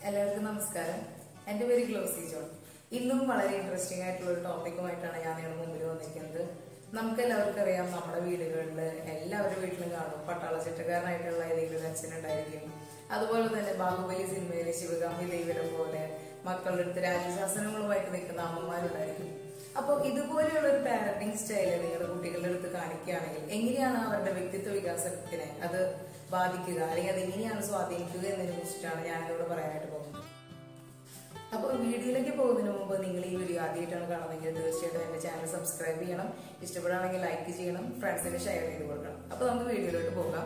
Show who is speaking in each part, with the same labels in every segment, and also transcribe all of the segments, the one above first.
Speaker 1: എല്ലാവർക്കും നമസ്കാരം എൻ്റെ പേര് ഗ്ലോസി ജോൺ ഇന്നും വളരെ ഇൻട്രസ്റ്റിംഗ് ആയിട്ടുള്ള ഒരു ടോപ്പിക്കുമായിട്ടാണ് ഞാൻ നിങ്ങളുടെ മുമ്പിൽ വന്നിരിക്കുന്നത് നമുക്ക് എല്ലാവർക്കും അറിയാം നമ്മുടെ വീടുകളിൽ എല്ലാവരുടെ വീട്ടിലും കാണും പട്ടാള ചിട്ടക്കാരനായിട്ടുള്ള ഏതെങ്കിലും ഒരു അച്ഛനുണ്ടായിരിക്കും അതുപോലെ തന്നെ ബാഹുബലി സിനിമയിലെ ശിവഗാമി ദേവിയുടെ പോലെ മക്കളുടെ അടുത്ത് രാജ്യശാസനങ്ങളുമായിട്ട് നിൽക്കുന്ന അമ്മമാരുണ്ടായിരിക്കും അപ്പോൾ ഇതുപോലെയുള്ള ഒരു പാരന്റിങ് സ്റ്റൈല് നിങ്ങളുടെ കുട്ടികളുടെ അടുത്ത് കാണിക്കുകയാണെങ്കിൽ എങ്ങനെയാണ് അവരുടെ വ്യക്തിത്വ വികാസത്തിനെ അത് ബാധിക്കുക അല്ലെങ്കിൽ അത് എങ്ങനെയാണ് സ്വാധീനിക്കുക എന്നതിനെ കുറിച്ചിട്ടാണ് ഞാനിവിടെ പറയാനായിട്ട് പോകുന്നത് അപ്പോൾ വീഡിയോയിലേക്ക് പോകുന്നതിന് മുമ്പ് നിങ്ങൾ ഈ വീഡിയോ ആദ്യമായിട്ടാണ് കാണുന്നതെങ്കിൽ തീർച്ചയായിട്ടും എൻ്റെ ചാനൽ സബ്സ്ക്രൈബ് ചെയ്യണം ഇഷ്ടപ്പെടുകയാണെങ്കിൽ ലൈക്ക് ചെയ്യണം ഫ്രണ്ട്സിന് ഷെയർ ചെയ്ത് കൊടുക്കണം അപ്പോൾ നമുക്ക് വീഡിയോയിലോട്ട് പോകാം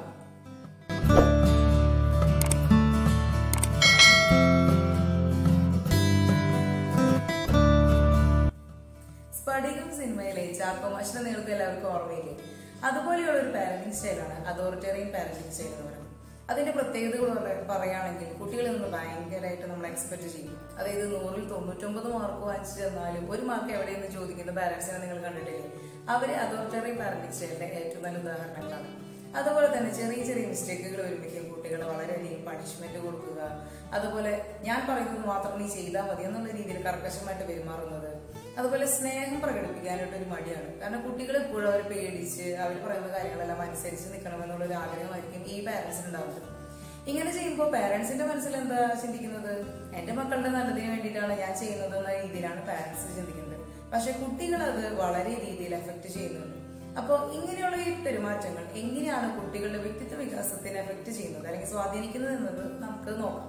Speaker 1: സ്ഫടികം സിനിമയിലെ ചാക്കോമാഷിനെ നിങ്ങൾക്ക് എല്ലാവർക്കും ഓർമ്മയില്ലേ അതുപോലെയുള്ള ഒരു പാരന്റിംഗ് സ്റ്റൈലാണ് അതോറിറ്റേറിയൻ പാരന്റിംഗ് സ്റ്റൈൽ എന്ന് പറയുന്നത് അതിന്റെ പ്രത്യേകതകൾ പറ- പറയുകയാണെങ്കിൽ കുട്ടികളിൽ നിന്ന് ഭയങ്കരമായിട്ട് നമ്മൾ എക്സ്പെക്ട് ചെയ്യും അതായത് നൂറിൽ തൊണ്ണൂറ്റൊമ്പത് മാർക്ക് വാങ്ങിച്ചു തന്നാലും ഒരു മാർക്ക് എവിടെയെന്ന് ചോദിക്കുന്ന പാരന്റ്സിനെ നിങ്ങൾ കണ്ടിട്ടില്ലേ അവര് അതോറിറ്റേറിയൻ പാരന്റിംഗ് സ്റ്റൈലിന്റെ ഏറ്റവും നല്ല ഉദാഹരണങ്ങളാണ് അതുപോലെ തന്നെ ചെറിയ ചെറിയ മിസ്റ്റേക്കുകൾ വരുമ്പോഴേക്കും കുട്ടികളെ വളരെയധികം പണിഷ്മെന്റ് കൊടുക്കുക അതുപോലെ ഞാൻ പറയുന്നത് മാത്രം നീ ചെയ്താൽ മതി എന്നുള്ള രീതിയിൽ കർക്കശമായിട്ട് പെരുമാറുന്നത് അതുപോലെ സ്നേഹം പ്രകടിപ്പിക്കാനായിട്ട് ഒരു മടിയാണ് കാരണം കുട്ടികൾ എപ്പോഴും അവർ പേടിച്ച് അവർ പറയുന്ന കാര്യങ്ങളെല്ലാം അനുസരിച്ച് നിൽക്കണം എന്നുള്ള ഒരു ആഗ്രഹമായിരിക്കും ഈ പാരന്റ്സിന് ഉണ്ടാവുന്നത് ഇങ്ങനെ ചെയ്യുമ്പോൾ പാരന്റ്സിന്റെ മനസ്സിൽ എന്താ ചിന്തിക്കുന്നത് എന്റെ മക്കളുടെ നല്ലതിന് വേണ്ടിയിട്ടാണ് ഞാൻ ചെയ്യുന്നത് എന്ന രീതിയിലാണ് പാരന്റ്സ് ചിന്തിക്കുന്നത് പക്ഷെ കുട്ടികൾ അത് വളരെ രീതിയിൽ എഫക്ട് ചെയ്യുന്നുണ്ട് അപ്പോൾ ഇങ്ങനെയുള്ള ഈ പെരുമാറ്റങ്ങൾ എങ്ങനെയാണ് കുട്ടികളുടെ വ്യക്തിത്വ വികാസത്തിനെ എഫക്ട് ചെയ്യുന്നത് അല്ലെങ്കിൽ സ്വാധീനിക്കുന്നത് എന്നത് നമുക്ക് നോക്കാം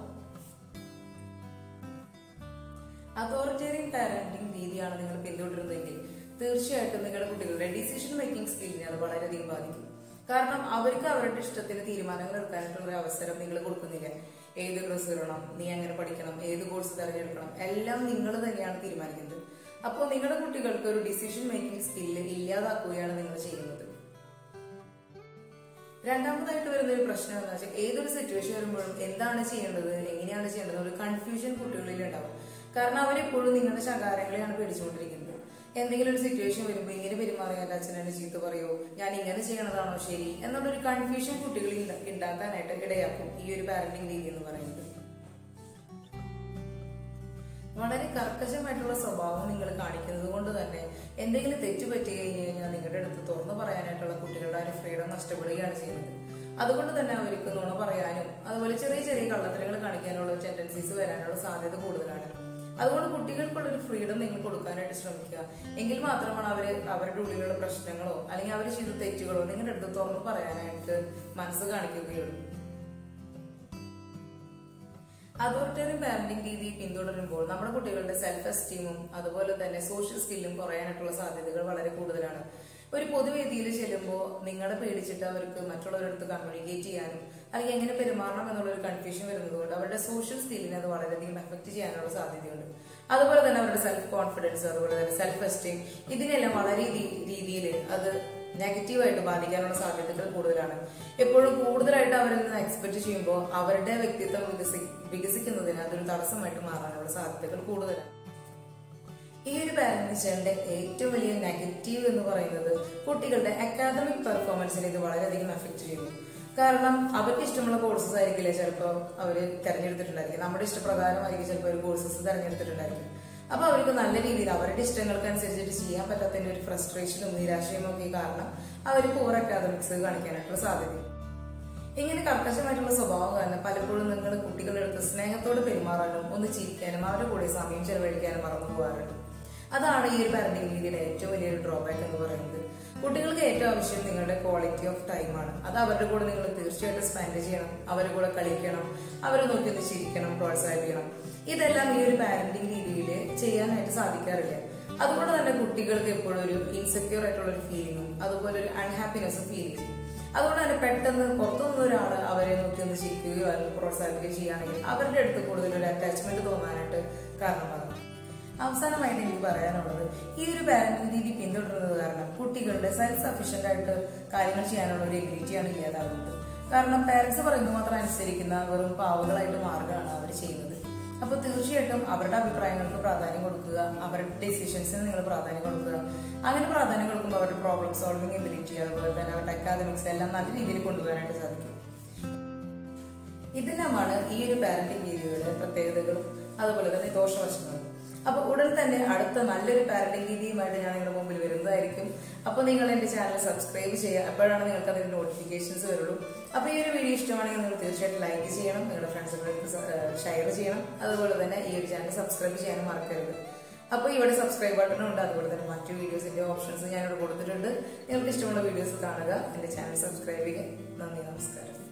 Speaker 1: അതോറിറ്റേറിയൻ പാരന്റിംഗ് രീതിയാണ് നിങ്ങൾ പിന്തുടരുന്നതെങ്കിൽ തീർച്ചയായിട്ടും നിങ്ങളുടെ കുട്ടികളുടെ ഡിസിഷൻ മേക്കിംഗ് സ്കില്ലിനെ അത് വളരെയധികം ബാധിക്കും കാരണം അവർക്ക് അവരുടെ ഇഷ്ടത്തിന് തീരുമാനങ്ങൾ എടുക്കാനായിട്ടുള്ള ഒരു അവസരം നിങ്ങൾ കൊടുക്കുന്നില്ല ഏത് ഡ്രസ്സ് ഇടണം നീ എങ്ങനെ പഠിക്കണം ഏത് കോഴ്സ് തിരഞ്ഞെടുക്കണം എല്ലാം നിങ്ങൾ തന്നെയാണ് തീരുമാനിക്കുന്നത് അപ്പോൾ നിങ്ങളുടെ കുട്ടികൾക്ക് ഒരു ഡിസിഷൻ മേക്കിംഗ് സ്കില്ല് ഇല്ലാതാക്കുകയാണ് നിങ്ങൾ ചെയ്യുന്നത് രണ്ടാമതായിട്ട് വരുന്ന ഒരു പ്രശ്നം എന്ന് വെച്ചാൽ ഏതൊരു സിറ്റുവേഷൻ വരുമ്പോഴും എന്താണ് ചെയ്യേണ്ടത് എങ്ങനെയാണ് ചെയ്യേണ്ടത് ഒരു കൺഫ്യൂഷൻ കുട്ടികളിൽ ഉണ്ടാവും കാരണം അവരെപ്പോഴും നിങ്ങളുടെ ശകാരങ്ങളെയാണ് പേടിച്ചുകൊണ്ടിരിക്കുന്നത് എന്തെങ്കിലും ഒരു സിറ്റുവേഷൻ വരുമ്പോൾ ഇങ്ങനെ പെരുമാറിയ എൻ്റെ അച്ഛൻ എന്നെ ചീത്ത പറയോ ഞാൻ ഇങ്ങനെ ചെയ്യണതാണോ ശരി എന്നുള്ളൊരു കൺഫ്യൂഷൻ കുട്ടികളിൽ ഉണ്ടാ- ഉണ്ടാക്കാനായിട്ട് ഇടയാക്കും ഈ ഒരു പാരന്റിംഗ് രീതി എന്ന് പറയുന്നത് വളരെ കർക്കശമായിട്ടുള്ള സ്വഭാവം നിങ്ങൾ കാണിക്കുന്നത് കൊണ്ട് തന്നെ എന്തെങ്കിലും തെറ്റ് പറ്റി കഴിഞ്ഞു കഴിഞ്ഞാൽ നിങ്ങളുടെ അടുത്ത് തുറന്നു പറയാനായിട്ടുള്ള കുട്ടികളുടെ ആ ഒരു ഫ്രീഡം നഷ്ടപ്പെടുകയാണ് ചെയ്യുന്നത് അതുകൊണ്ട് തന്നെ അവർക്ക് നുണ പറയാനും അതുപോലെ ചെറിയ ചെറിയ കള്ളത്തരങ്ങൾ കാണിക്കാനുള്ള ടെൻഡൻസീസ് വരാനുള്ള സാധ്യത കൂടുതലാണ് അതുകൊണ്ട് കുട്ടികൾക്കുള്ള ഒരു ഫ്രീഡം നിങ്ങൾ കൊടുക്കാനായിട്ട് ശ്രമിക്കുക എങ്കിൽ മാത്രമാണ് അവർ അവരുടെ ഉള്ളിലുള്ള പ്രശ്നങ്ങളോ അല്ലെങ്കിൽ അവർ ചെയ്ത തെറ്റുകളോ നിങ്ങളുടെ അടുത്ത് തുറന്നു പറയാനായിട്ട് മനസ്സ് കാണിക്കുകയുള്ളൂ അതോറിറ്റേറിയൻ പാരന്റിംഗ് രീതി പിന്തുടരുമ്പോൾ നമ്മുടെ കുട്ടികളുടെ സെൽഫ് എസ്റ്റീമും അതുപോലെ തന്നെ സോഷ്യൽ സ്കില്ലും കുറയാനായിട്ടുള്ള സാധ്യതകൾ വളരെ കൂടുതലാണ് ഒരു പൊതുവേദിയിൽ ചെല്ലുമ്പോൾ നിങ്ങളെ പേടിച്ചിട്ട് അവർക്ക് മറ്റുള്ളവരുടെ അടുത്ത് കമ്മ്യൂണിക്കേറ്റ് ചെയ്യാനും അല്ലെങ്കിൽ എങ്ങനെ പെരുമാറണം എന്നുള്ള ഒരു കൺഫ്യൂഷൻ വരുന്നത് കൊണ്ട് അവരുടെ സോഷ്യൽ സ്കില്ലിനെ അത് വളരെയധികം എഫക്ട് ചെയ്യാനുള്ള സാധ്യതയുണ്ട് അതുപോലെ തന്നെ അവരുടെ സെൽഫ് കോൺഫിഡൻസ് അതുപോലെ തന്നെ സെൽഫ് എസ്റ്റീം ഇതിനെല്ലാം വളരെ രീതിയിൽ അത് നെഗറ്റീവായിട്ട് ബാധിക്കാനുള്ള സാധ്യതകൾ കൂടുതലാണ് എപ്പോഴും കൂടുതലായിട്ട് അവരിൽ നിന്ന് എക്സ്പെക്ട് ചെയ്യുമ്പോൾ അവരുടെ വ്യക്തിത്വം വികസി വികസിക്കുന്നതിന് അതൊരു തടസ്സമായിട്ട് മാറാനുള്ള സാധ്യതകൾ കൂടുതലാണ് ഈ ഒരു പാരന്റിന്റെ ഏറ്റവും വലിയ നെഗറ്റീവ് എന്ന് പറയുന്നത് കുട്ടികളുടെ അക്കാദമിക് പെർഫോമൻസിനെ ഇത് വളരെയധികം എഫക്ട് ചെയ്യുന്നു കാരണം അവർക്ക് ഇഷ്ടമുള്ള കോഴ്സസ് ആയിരിക്കില്ല ചിലപ്പോൾ അവർ തിരഞ്ഞെടുത്തിട്ടുണ്ടായിരിക്കും നമ്മുടെ ഇഷ്ടപ്രകാരമായിരിക്കും ചിലപ്പോൾ ഒരു കോഴ്സസ് തിരഞ്ഞെടുത്തിട്ടുണ്ടായിരിക്കും അപ്പൊ അവർക്ക് നല്ല രീതിയിൽ അവരുടെ ഇഷ്ടങ്ങൾക്ക് അനുസരിച്ചിട്ട് ചെയ്യാൻ പറ്റാത്തതിന്റെ ഒരു ഫ്രസ്ട്രേഷനും നിരാശയും ഒക്കെ കാരണം അവർ പൂർ അക്കാദമിക്സ് കാണിക്കാനായിട്ടുള്ള സാധ്യത ഇങ്ങനെ കർക്കശമായിട്ടുള്ള സ്വഭാവം കാരണം പലപ്പോഴും നിങ്ങൾ കുട്ടികളുടെ അടുത്ത് സ്നേഹത്തോട് പെരുമാറാനും ഒന്ന് ചിരിക്കാനും അവരുടെ കൂടെ സമയം ചെലവഴിക്കാനും മറന്നു പോകാറുണ്ട് അതാണ് ഈ ഒരു പാരന്റിംഗ് രീതിയുടെ ഏറ്റവും വലിയൊരു ഡ്രോബാക്ക് എന്ന് പറയുന്നത് കുട്ടികൾക്ക് ഏറ്റവും ആവശ്യം നിങ്ങളുടെ ക്വാളിറ്റി ഓഫ് ടൈമാണ് അത് അവരുടെ കൂടെ നിങ്ങൾ തീർച്ചയായിട്ടും സ്പെൻഡ് ചെയ്യണം അവരുടെ കൂടെ കളിക്കണം അവരെ നോക്കി ഒന്ന് ചിരിക്കണം പ്രോത്സാഹിപ്പിക്കണം ഇതെല്ലാം ഈ ഒരു പാരന്റിംഗ് രീതിയിൽ ചെയ്യാനായിട്ട് സാധിക്കാറില്ല അതുകൊണ്ട് തന്നെ കുട്ടികൾക്ക് എപ്പോഴും ഒരു ഇൻസെക്യൂർ ആയിട്ടുള്ള ഒരു ഫീലിംഗും അതുപോലെ ഒരു അൺഹാപ്പിനെസ്സും ഫീൽ ചെയ്യും അതുകൊണ്ട് തന്നെ പെട്ടെന്ന് പുറത്തുനിന്ന് ഒരാൾ അവരെ നോക്കി ഒന്ന് ചിരിക്കുകയോ അല്ലെങ്കിൽ പ്രോത്സാഹിപ്പിക്കുകയോ ചെയ്യുകയാണെങ്കിൽ അവരുടെ അടുത്ത് കൂടുതൽ ഒരു അറ്റാച്ച്മെന്റ് തോന്നാനായിട്ട് കാരണമാകും അവസാനമായിട്ട് എനിക്ക് പറയാനുള്ളത് ഈ ഒരു പാരന്റിംഗ് രീതി പിന്തുടരുന്നത് കാരണം കുട്ടികളുടെ സെൽഫ് സഫീഷ്യന്റ് ആയിട്ട് കാര്യങ്ങൾ ചെയ്യാനുള്ള ഒരു എബിലിറ്റിയാണ് ഇല്ലാതാകുന്നത് കാരണം പാരന്റ്സ് പറയുന്നത് മാത്രം അനുസരിക്കുന്ന വെറും പാവകളായിട്ട് മാറുകയാണ് അവർ ചെയ്യുന്നത് അപ്പൊ തീർച്ചയായിട്ടും അവരുടെ അഭിപ്രായങ്ങൾക്ക് പ്രാധാന്യം കൊടുക്കുക അവരുടെ ഡെസിഷൻസിന് നിങ്ങൾ പ്രാധാന്യം കൊടുക്കുക അങ്ങനെ പ്രാധാന്യം കൊടുക്കുമ്പോൾ അവരുടെ പ്രോബ്ലം സോൾവിംഗ് എബിലിറ്റി അതുപോലെ തന്നെ അവരുടെ അക്കാദമിക്സ് എല്ലാം നല്ല രീതിയിൽ കൊണ്ടുപോകാനായിട്ട് സാധിക്കും ഇതെല്ലാമാണ് ഈ ഒരു പാരന്റിംഗ് രീതിയുടെ പ്രത്യേകതകളും അതുപോലെ തന്നെ ദോഷവശങ്ങളും അപ്പൊ ഉടൻ തന്നെ അടുത്ത നല്ലൊരു പാരന്റിംഗ് രീതിയുമായിട്ട് ഞാൻ നിങ്ങളുടെ മുമ്പിൽ വരുന്നതായിരിക്കും അപ്പൊ നിങ്ങൾ എന്റെ ചാനൽ സബ്സ്ക്രൈബ് ചെയ്യുക അപ്പോഴാണ് നിങ്ങൾക്ക് അതിന്റെ നോട്ടിഫിക്കേഷൻസ് വരുള്ളൂ അപ്പൊ ഈ ഒരു വീഡിയോ ഇഷ്ടമാണെങ്കിൽ നിങ്ങൾ തീർച്ചയായിട്ടും ലൈക്ക് ചെയ്യണം നിങ്ങളുടെ ഫ്രണ്ട്സുകൾക്ക് ഷെയർ ചെയ്യണം അതുപോലെ തന്നെ ഈ ഒരു ചാനൽ സബ്സ്ക്രൈബ് ചെയ്യാനും മറക്കരുത് അപ്പൊ ഇവിടെ സബ്സ്ക്രൈബ് ബട്ടൺ ഉണ്ട് അതുപോലെ തന്നെ മറ്റു വീഡിയോസിന്റെ ഓപ്ഷൻസ് ഞാനിവിടെ കൊടുത്തിട്ടുണ്ട് നിങ്ങൾക്ക് ഇഷ്ടമുള്ള വീഡിയോസ് കാണുക എന്റെ ചാനൽ സബ്സ്ക്രൈബ് ചെയ്യുക നന്ദി നമസ്കാരം